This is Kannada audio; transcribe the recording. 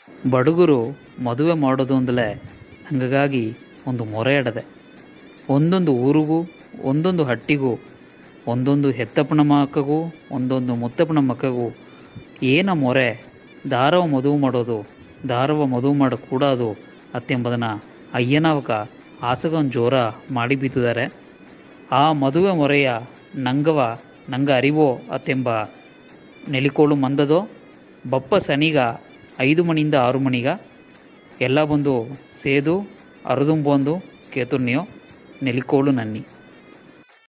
ಬಡುಗರು ಮದುವೆ ಮಾಡೋದು ಅಂದಲೇ ಹಾಗಾಗಿ ಒಂದು ಮೊರೆ ಇಡದೆ ಒಂದೊಂದು ಊರಿಗೂ ಒಂದೊಂದು ಹಟ್ಟಿಗೂ ಒಂದೊಂದು ಹೆತ್ತಪ್ಪನ ಮಕ್ಕಗೂ ಒಂದೊಂದು ಮುತ್ತಪ್ಪನ ಮಕ್ಕಗೂ ಏನ ಮೊರೆ ದಾರವ ಮದುವೆ ಮಾಡೋದು ದಾರವ ಮದುವೆ ಮಾಡ ಕೂಡದು ಅತ್ತೆಂಬುದನ್ನು ಅಯ್ಯನವಕ ಆಸಗೊಂದು ಜೋರ ಮಾಡಿ ಬೀತಿದ್ದಾರೆ ಆ ಮದುವೆ ಮೊರೆಯ ನಂಗವ ನಂಗ ಅರಿವೋ ಅತ್ತೆಂಬ ನೆಲಿಕೋಳು ಮಂದದೋ ಬಪ್ಪ ಸನಿಗ ಐದು ಮಣಿಯಿಂದ ಆರು ಮಣಿಗ ಎಲ್ಲ ಬಂದು ಸೇದು ಅರದುಂಬೊಂದು ಕೇತುರ್ನಿಯೋ ನೆಲಿಕೋಳು ನನ್ನಿ